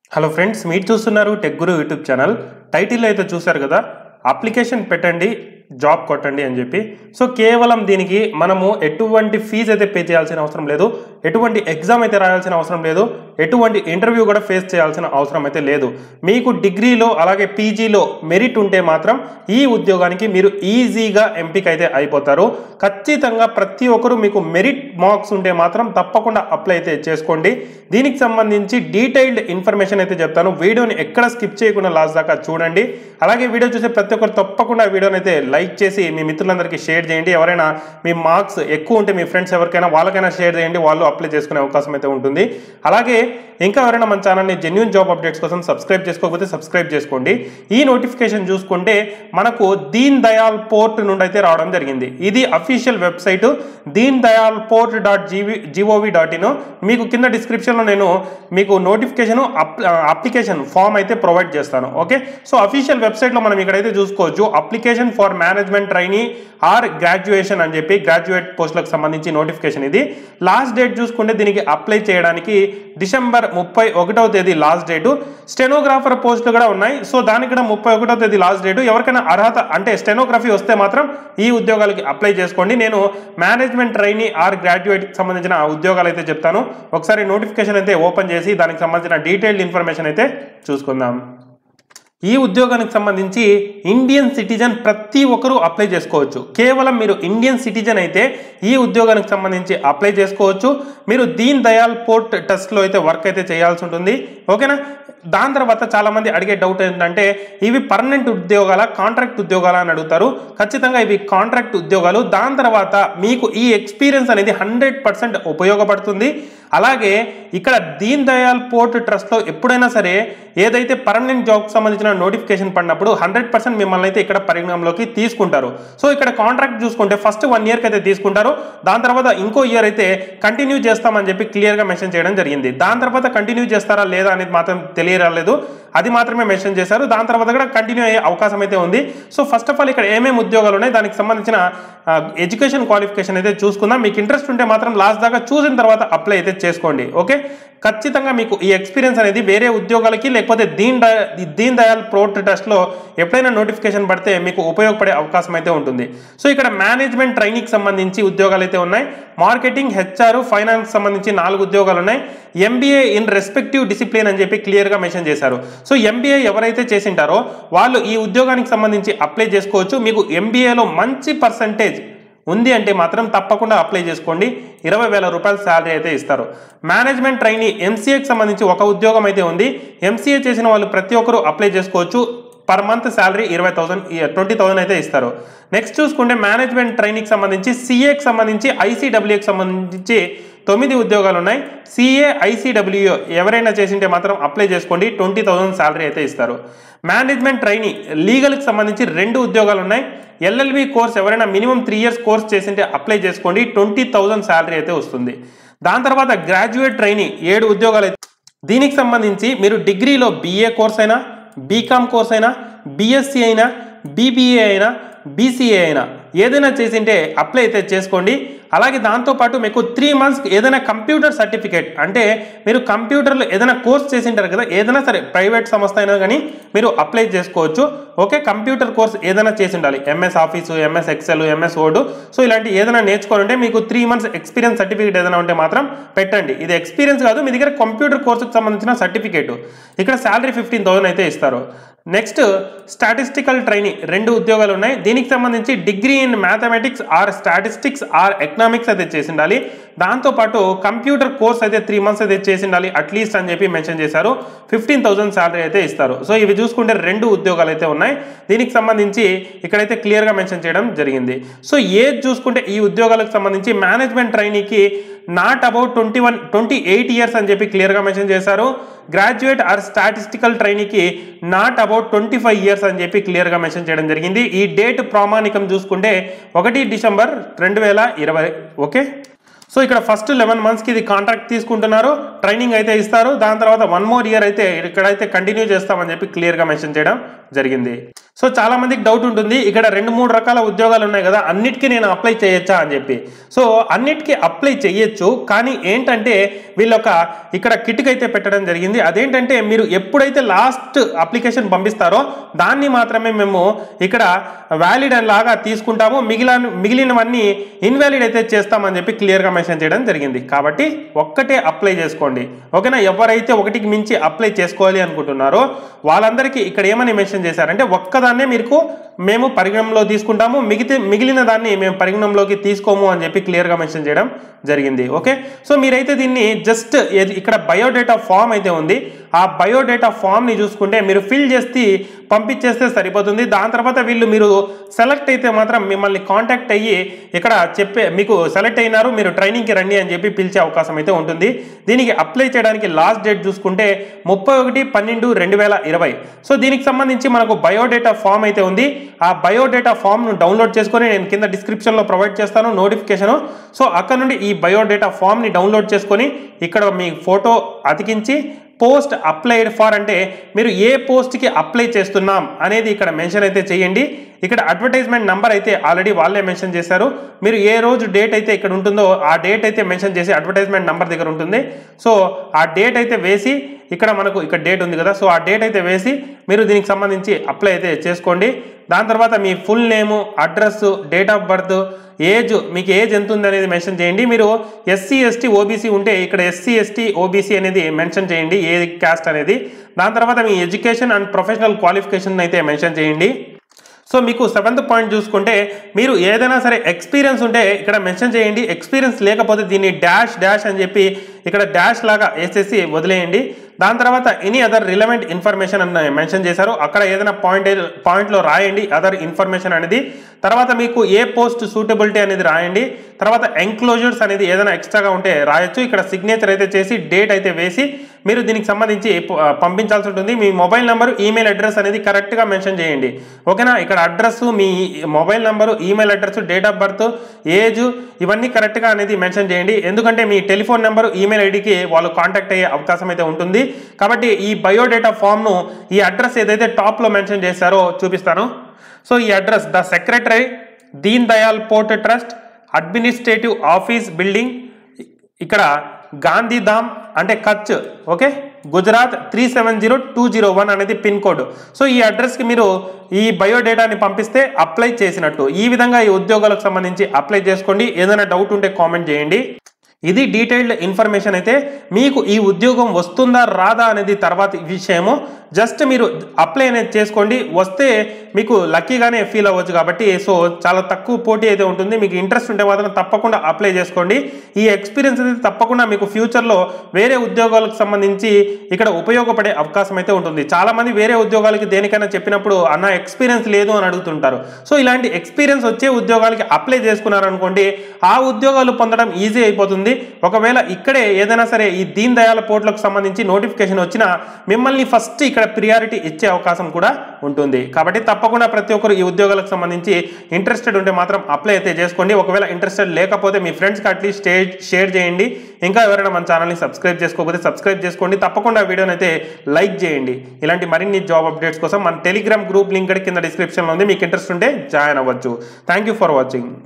hello friends మీరు చూస్తున్నారు tech guru YouTube channel title అయితే చూశారు కదా అప్లికేషన్ పెట్టండి జాబ్ కొట్టండి అని చెప్పి సో కేవలం దీనికి మనము ఎటువంటి ఫీజు అయితే పే చేయాల్సిన అవసరం లేదు ఎటువంటి ఎగ్జామ్ అయితే రాయాల్సిన అవసరం లేదు ఎటువంటి ఇంటర్వ్యూ కూడా ఫేస్ చేయాల్సిన అవసరం అయితే లేదు మీకు డిగ్రీలో అలాగే పీజీలో మెరిట్ ఉంటే మాత్రం ఈ ఉద్యోగానికి మీరు ఈజీగా ఎంపిక అయితే అయిపోతారు ఖచ్చితంగా ప్రతి ఒక్కరు మీకు మెరిట్ మార్క్స్ ఉంటే మాత్రం తప్పకుండా అప్లై అయితే చేసుకోండి దీనికి సంబంధించి డీటెయిల్డ్ ఇన్ఫర్మేషన్ అయితే చెప్తాను వీడియోని ఎక్కడ స్కిప్ చేయకుండా లాస్ట్ దాకా చూడండి అలాగే వీడియో చూసే ప్రతి ఒక్కరు తప్పకుండా వీడియోని అయితే లైక్ చేసి మీ మిత్రులందరికీ షేర్ చేయండి ఎవరైనా మీ మార్క్స్ ఎక్కువ ఉంటే మీ ఫ్రెండ్స్ ఎవరికైనా వాళ్ళకైనా షేర్ చేయండి వాళ్ళు అప్లై చేసుకునే అవకాశం అయితే ఉంటుంది అలాగే ఇంకా ఎవరైనా మన ఛానల్ని జెన్యున్ జాబ్ అప్డేట్స్ కోసం సబ్స్క్రైబ్ చేసుకోకపోతే సబ్స్క్రైబ్ చేసుకోండి ఈ నోటిఫికేషన్ చూసుకుంటే మనకు దీన్ దయాల్ పోర్ట్ నుండి అయితే రావడం జరిగింది ఇది official website Deen Dayal port dot జీవీ జీఓవి డాట్ ఇన్ మీకు కింద డిస్క్రిప్షన్లో నేను మీకు నోటిఫికేషన్ అప్లికేషన్ ఫామ్ అయితే ప్రొవైడ్ చేస్తాను ఓకే సో అఫీషియల్ వెబ్సైట్లో మనం ఇక్కడైతే చూసుకోవచ్చు application for management trainee or graduation అని చెప్పి గ్రాడ్యుయేట్ పోస్టులకు సంబంధించి నోటిఫికేషన్ ఇది లాస్ట్ డేట్ చూసుకుంటే దీనికి అప్లై చేయడానికి డిసెంబర్ ముప్పై ఒకటవ తేదీ లాస్ట్ డేటు స్టెనోగ్రాఫర్ పోస్టులు కూడా ఉన్నాయి సో దానికి కూడా ముప్పై ఒకటో తేదీ లాస్ట్ డేటు ఎవరికైనా అర్హత అంటే స్టెనోగ్రఫీ వస్తే మాత్రం ఈ ఉద్యోగాలకి అప్లై చేసుకోండి నేను మేనేజ్మెంట్ ట్రైనీ ఆర్ గ్రాడ్యుయేట్కి సంబంధించిన ఉద్యోగాలు అయితే చెప్తాను ఒకసారి నోటిఫికేషన్ అయితే ఓపెన్ చేసి దానికి సంబంధించిన డీటెయిల్డ్ ఇన్ఫర్మేషన్ అయితే చూసుకుందాం ఈ ఉద్యోగానికి సంబంధించి ఇండియన్ సిటిజన్ ప్రతి ఒక్కరూ అప్లై చేసుకోవచ్చు కేవలం మీరు ఇండియన్ సిటిజన్ అయితే ఈ ఉద్యోగానికి సంబంధించి అప్లై చేసుకోవచ్చు మీరు దీన్ దయాల్ పోర్ట్ టెస్ట్లో అయితే వర్క్ అయితే చేయాల్సి ఉంటుంది ఓకేనా దాని తర్వాత చాలామంది అడిగే డౌట్ ఏంటంటే ఇవి పర్మనెంట్ ఉద్యోగాల కాంట్రాక్ట్ ఉద్యోగాల అని అడుగుతారు ఖచ్చితంగా ఇవి కాంట్రాక్ట్ ఉద్యోగాలు దాని తర్వాత మీకు ఈ ఎక్స్పీరియన్స్ అనేది హండ్రెడ్ పర్సెంట్ ఉపయోగపడుతుంది అలాగే ఇక్కడ దీన్ దయాల్ పోర్ట్ ట్రస్ట్లో ఎప్పుడైనా సరే ఏదైతే పర్మనెంట్ జాబ్కి సంబంధించిన నోటిఫికేషన్ పడినప్పుడు హండ్రెడ్ పర్సెంట్ మిమ్మల్ని అయితే ఇక్కడ పరిగణంలోకి తీసుకుంటారు సో ఇక్కడ కాంట్రాక్ట్ చూసుకుంటే ఫస్ట్ వన్ ఇయర్కి అయితే తీసుకుంటారు దాని తర్వాత ఇంకో ఇయర్ అయితే కంటిన్యూ చేస్తామని చెప్పి క్లియర్గా మెన్షన్ చేయడం జరిగింది దాని తర్వాత కంటిన్యూ చేస్తారా లేదా అనేది మాత్రం తెలియరాలేదు అది మాత్రమే మెన్షన్ చేశారు దాని తర్వాత కూడా కంటిన్యూ అయ్యే అవకాశం అయితే ఉంది సో ఫస్ట్ ఆఫ్ ఆల్ ఇక్కడ ఏమేమి ఉద్యోగాలు ఉన్నాయి దానికి సంబంధించిన ఎడ్యుకేషన్ క్వాలిఫికేషన్ అయితే చూసుకుందాం మీకు ఇంట్రెస్ట్ ఉంటే మాత్రం లాస్ట్ దాకా చూసిన తర్వాత అప్లై అయితే చేసుకోండి ఓకే ఖచ్చితంగా మీకు ఈ ఎక్స్పీరియన్స్ అనేది వేరే ఉద్యోగాలకి లేకపోతే దీన్ దయా దీన్ దయాల్ ప్రోట్ టెస్ట్లో ఎప్పుడైనా నోటిఫికేషన్ పడితే మీకు ఉపయోగపడే అవకాశం అయితే ఉంటుంది సో ఇక్కడ మేనేజ్మెంట్ ట్రైనింగ్కి సంబంధించి ఉద్యోగాలు అయితే ఉన్నాయి మార్కెటింగ్ హెచ్ఆర్ ఫైనాన్స్ సంబంధించి నాలుగు ఉద్యోగాలు ఉన్నాయి ఎంబీఏ ఇన్ రెస్పెక్టివ్ డిసిప్లిన్ అని చెప్పి క్లియర్గా మెన్షన్ చేశారు సో ఎంబీఏ ఎవరైతే చేసింటారో వాళ్ళు ఈ ఉద్యోగానికి సంబంధించి అప్లై చేసుకోవచ్చు మీకు ఎంబీఏలో మంచి పర్సంటేజ్ ఉంది అంటే మాత్రం తప్పకుండా అప్లై చేసుకోండి ఇరవై వేల రూపాయల శాలరీ అయితే ఇస్తారు మేనేజ్మెంట్ ట్రైనీ ఎంసీఏకి సంబంధించి ఒక ఉద్యోగం అయితే ఉంది ఎంసీఏ చేసిన వాళ్ళు ప్రతి ఒక్కరూ అప్లై చేసుకోవచ్చు పర్ మంత్ శాలరీ ఇరవై థౌసండ్ ట్వంటీ థౌసండ్ అయితే ఇస్తారు నెక్స్ట్ చూసుకుంటే మేనేజ్మెంట్ ట్రైనింగ్కి సంబంధించి సిఏకి సంబంధించి ఐసీడబ్ల్యూకి సంబంధించి తొమ్మిది ఉద్యోగాలు ఉన్నాయి సిఏ ఐసీడబ్ల్యూ ఎవరైనా చేసింటే మాత్రం అప్లై చేసుకోండి ట్వంటీ థౌసండ్ శాలరీ అయితే ఇస్తారు మేనేజ్మెంట్ ట్రైనీ లీగల్కి సంబంధించి రెండు ఉద్యోగాలు ఉన్నాయి ఎల్ఎల్బి కోర్స్ ఎవరైనా మినిమం త్రీ ఇయర్స్ కోర్స్ చేసింటే అప్లై చేసుకోండి ట్వంటీ థౌసండ్ శాలరీ అయితే వస్తుంది దాని తర్వాత గ్రాడ్యుయేట్ ట్రైనీ ఏడు ఉద్యోగాలు అయితే దీనికి సంబంధించి మీరు డిగ్రీలో బీఏ కోర్స్ అయినా బీకామ్ కోర్స్ అయినా బీఎస్సీ అయినా బీబీఏ అయినా బీసీఏ అయినా ఏదైనా చేసింటే అప్లై అయితే చేసుకోండి అలాగే దాంతోపాటు మీకు త్రీ మంత్స్కి ఏదైనా కంప్యూటర్ సర్టిఫికేట్ అంటే మీరు కంప్యూటర్లో ఏదైనా కోర్స్ చేసింటారు కదా ఏదైనా సరే ప్రైవేట్ సంస్థ అయినా కానీ మీరు అప్లై చేసుకోవచ్చు ఓకే కంప్యూటర్ కోర్స్ ఏదైనా చేసి ఉండాలి MS office MS Excel MS Word so ఇలాంటి ఏదైనా నేర్చుకోవాలంటే మీకు త్రీ మంత్స్ ఎక్స్పీరియన్స్ సర్టిఫికేట్ ఏదైనా ఉంటే మాత్రం పెట్టండి ఇది ఎక్స్పీరియన్స్ కాదు మీ దగ్గర కంప్యూటర్ కోర్సుకు సంబంధించిన సర్టిఫికేట్ ఇక్కడ శాలరీ ఫిఫ్టీన్ థౌసండ్ అయితే ఇస్తారు నెక్స్ట్ స్టాటిస్టికల్ ట్రైనింగ్ రెండు ఉద్యోగాలు ఉన్నాయి దీనికి సంబంధించి degree in mathematics or statistics or economics అయితే చేసి ఉండాలి దాంతోపాటు కంప్యూటర్ కోర్స్ అయితే త్రీ మంత్స్ అయితే చేసి ఉండాలి అట్లీస్ట్ అని చెప్పి మెన్షన్ చేశారు ఫిఫ్టీన్ థౌసండ్ శాలరీ అయితే ఇస్తారు సో ఇవి చూసుకుంటే రెండు ఉద్యోగాలు అయితే ఉన్నాయి దీనికి సంబంధించి ఇక్కడైతే క్లియర్గా మెన్షన్ చేయడం జరిగింది సో ఏజ్ చూసుకుంటే ఈ ఉద్యోగాలకు సంబంధించి మేనేజ్మెంట్ ట్రైనీకి not about twenty one twenty eight years అని చెప్పి క్లియర్గా మెన్షన్ చేశారు గ్రాడ్యుయేట్ ఆర్ స్టాటిస్టికల్ ట్రైనీకి not about twenty five years అని చెప్పి క్లియర్గా మెన్షన్ చేయడం జరిగింది ఈ డేట్ ప్రామాణికం చూసుకుంటే ఒకటి డిసెంబర్ రెండు వేల ఇరవై ఓకే సో ఇక్కడ ఫస్ట్ లెవెన్ మంత్స్కి ఇది కాంట్రాక్ట్ తీసుకుంటున్నారు ట్రైనింగ్ అయితే ఇస్తారు దాని తర్వాత వన్ మోర్ ఇయర్ అయితే ఇక్కడైతే కంటిన్యూ చేస్తామని చెప్పి క్లియర్గా మెన్షన్ చేయడం జరిగింది సో చాలా మందికి డౌట్ ఉంటుంది ఇక్కడ రెండు మూడు రకాల ఉద్యోగాలు ఉన్నాయి కదా అన్నిటికీ నేను అప్లై చేయొచ్చా అని చెప్పి సో అన్నిటికీ అప్లై చేయొచ్చు కానీ ఏంటంటే వీళ్ళొక ఇక్కడ కిట్కి అయితే పెట్టడం జరిగింది అదేంటంటే మీరు ఎప్పుడైతే లాస్ట్ అప్లికేషన్ పంపిస్తారో దాన్ని మాత్రమే మేము ఇక్కడ వ్యాలిడ్ అని లాగా తీసుకుంటాము మిగిలిన మిగిలినవన్నీ ఇన్వాలిడ్ అయితే చేస్తామని చెప్పి క్లియర్గా మెన్షన్ చేయడం జరిగింది కాబట్టి ఒక్కటే అప్లై చేసుకోండి ఓకేనా ఎవరైతే ఒకటికి మించి అప్లై చేసుకోవాలి అనుకుంటున్నారో వాళ్ళందరికీ ఇక్కడ ఏమని మెన్షన్ చేశారంటే ఒక్కదాన్నే మీకు మేము పరిగణనలో తీసుకుంటాము మిగితే మిగిలిన దాన్ని మేము పరిగణనలోకి తీసుకోము అని చెప్పి క్లియర్గా మెన్షన్ చేయడం జరిగింది ఓకే సో మీరైతే దీన్ని జస్ట్ ఇక్కడ బయోడేటా ఫామ్ అయితే ఉంది ఆ బయోడేటా ఫామ్ని చూసుకుంటే మీరు ఫిల్ చేసి పంపించేస్తే సరిపోతుంది దాని తర్వాత వీళ్ళు మీరు సెలెక్ట్ అయితే మాత్రం మిమ్మల్ని కాంటాక్ట్ అయ్యి ఇక్కడ చెప్పే మీకు సెలెక్ట్ అయినారు మీరు ట్రైనింగ్కి రండి అని చెప్పి పిలిచే అవకాశం అయితే ఉంటుంది దీనికి అప్లై చేయడానికి లాస్ట్ డేట్ చూసుకుంటే ముప్పై ఒకటి పన్నెండు రెండు వేల ఇరవై సో దీనికి సంబంధించి మనకు బయోడేటా ఫామ్ అయితే ఉంది ఆ బయోడేటా ఫామ్ను డౌన్లోడ్ చేసుకొని నేను కింద డిస్క్రిప్షన్లో ప్రొవైడ్ చేస్తాను నోటిఫికేషన్ సో అక్కడ నుండి ఈ బయోడేటా ఫామ్ని డౌన్లోడ్ చేసుకొని ఇక్కడ మీ ఫోటో అతికించి పోస్ట్ అప్లైడ్ ఫార్ అంటే మీరు ఏ పోస్ట్కి అప్లై చేస్తున్నాం అనేది ఇక్కడ మెన్షన్ అయితే చేయండి ఇక్కడ అడ్వర్టైజ్మెంట్ నంబర్ అయితే ఆల్రెడీ వాళ్ళే మెన్షన్ చేశారు మీరు ఏ రోజు డేట్ అయితే ఇక్కడ ఉంటుందో ఆ డేట్ అయితే మెన్షన్ చేసి అడ్వర్టైజ్మెంట్ నంబర్ దగ్గర ఉంటుంది సో ఆ డేట్ అయితే వేసి ఇక్కడ మనకు ఇక్కడ డేట్ ఉంది కదా సో ఆ డేట్ అయితే వేసి మీరు దీనికి సంబంధించి అప్లై అయితే చేసుకోండి దాని తర్వాత మీ full name address date of birth age మీకు ఏజ్ ఎంత ఉంది అనేది మెన్షన్ చేయండి మీరు ఎస్సీ ఎస్టీ ఓబీసీ ఉంటే ఇక్కడ ఎస్సీ ఎస్టీ ఓబీసీ అనేది మెన్షన్ చేయండి ఏ క్యాస్ట్ అనేది దాని తర్వాత మీ ఎడ్యుకేషన్ అండ్ ప్రొఫెషనల్ క్వాలిఫికేషన్ అయితే మెన్షన్ చేయండి సో మీకు సెవెంత్ పాయింట్ చూసుకుంటే మీరు ఏదైనా సరే ఎక్స్పీరియన్స్ ఉంటే ఇక్కడ మెన్షన్ చేయండి ఎక్స్పీరియన్స్ లేకపోతే దీన్ని డాష్ డాష్ అని చెప్పి ఇక్కడ డాష్ లాగా వేసేసి వదిలేయండి దాని తర్వాత ఎనీ అదర్ రిలవెంట్ ఇన్ఫర్మేషన్ అని మెన్షన్ చేశారు అక్కడ ఏదైనా పాయింట్ పాయింట్లో రాయండి అదర్ ఇన్ఫర్మేషన్ అనేది తర్వాత మీకు ఏ పోస్ట్ సూటబిలిటీ అనేది రాయండి తర్వాత ఎంక్లోజర్స్ అనేది ఏదైనా ఎక్స్ట్రాగా ఉంటే రాయొచ్చు ఇక్కడ సిగ్నేచర్ అయితే చేసి డేట్ అయితే వేసి మీరు దీనికి సంబంధించి ప- పంపించాల్సి ఉంటుంది మీ మొబైల్ నెంబర్ ఈమెయిల్ అడ్రస్ అనేది కరెక్ట్గా మెన్షన్ చేయండి ఓకేనా ఇక్కడ అడ్రస్ మీ mobile number email address date of birth age ఇవన్నీ కరెక్ట్గా అనేది మెన్షన్ చేయండి ఎందుకంటే మీ టెలిఫోన్ నెంబర్ ఈమెయిల్ ఐడికి వాళ్ళు కాంటాక్ట్ అయ్యే అవకాశం అయితే ఉంటుంది కాబట్టి ఈ బయోడేటా ఫామ్ను ఈ అడ్రస్ ఏదైతే టాప్లో మెన్షన్ చేశారో చూపిస్తాను సో ఈ address the secretary Deen Dayal port trust administrative office building ఇక్కడ గాంధీధామ్ అంటే Kutch okay Gujarat three seven zero two zero one అనేది పిన్ కోడ్ సో ఈ అడ్రస్కి మీరు ఈ బయోడేటాని పంపిస్తే అప్లై చేసినట్టు ఈ విధంగా ఈ ఉద్యోగాలకు సంబంధించి అప్లై చేసుకోండి ఏదైనా డౌట్ ఉంటే కామెంట్ చేయండి ఇది డీటెయిల్డ్ ఇన్ఫర్మేషన్ అయితే మీకు ఈ ఉద్యోగం వస్తుందా రాదా అనేది తర్వాత విషయము జస్ట్ మీరు అప్లై అనేది చేసుకోండి వస్తే మీకు లక్కీగానే ఫీల్ అవ్వచ్చు కాబట్టి సో చాలా తక్కువ పోటీ అయితే ఉంటుంది మీకు ఇంట్రెస్ట్ ఉంటే మాత్రం తప్పకుండా అప్లై చేసుకోండి ఈ ఎక్స్పీరియన్స్ అనేది తప్పకుండా మీకు ఫ్యూచర్లో వేరే ఉద్యోగాలకు సంబంధించి ఇక్కడ ఉపయోగపడే అవకాశం అయితే ఉంటుంది చాలా మంది వేరే ఉద్యోగాలకి దేనికైనా చెప్పినప్పుడు అన్న ఎక్స్పీరియన్స్ లేదు అని అడుగుతుంటారు సో ఇలాంటి ఎక్స్పీరియన్స్ వచ్చే ఉద్యోగాలకి అప్లై చేసుకున్నారనుకోండి ఆ ఉద్యోగాలు పొందడం ఈజీ అయిపోతుంది ఒకవేళ ఇక్కడే ఏదైనా సరే ఈ దీన్ దయాల పోర్ట్లకు సంబంధించి నోటిఫికేషన్ వచ్చినా మిమ్మల్ని ఫస్ట్ ఇక్కడ ప్రియారిటీ ఇచ్చే అవకాశం కూడా ఉంటుంది కాబట్టి తప్పకుండా ప్రతి ఒక్కరు ఈ ఉద్యోగాలకు సంబంధించి ఇంట్రెస్టెడ్ ఉంటే మాత్రం అప్లై అయితే చేసుకోండి ఒకవేళ ఇంట్రెస్టెడ్ లేకపోతే మీ ఫ్రెండ్స్కి అట్లీస్ట్ షేర్ షేర్ చేయండి ఇంకా ఎవరైనా మన ఛానల్ని సబ్స్క్రైబ్ చేసుకోకపోతే సబ్స్క్రైబ్ చేసుకోండి తప్పకుండా వీడియోని అయితే లైక్ చేయండి ఇలాంటి మరిన్ని జాబ్ అప్డేట్స్ కోసం మన టెలిగ్రామ్ గ్రూప్ లింక్ కింద డిస్క్రిప్షన్లో ఉంది మీకు ఇంట్రెస్ట్ ఉంటే జాయిన్ అవ్వచ్చు థ్యాంక్ యూ ఫర్ వాచింగ్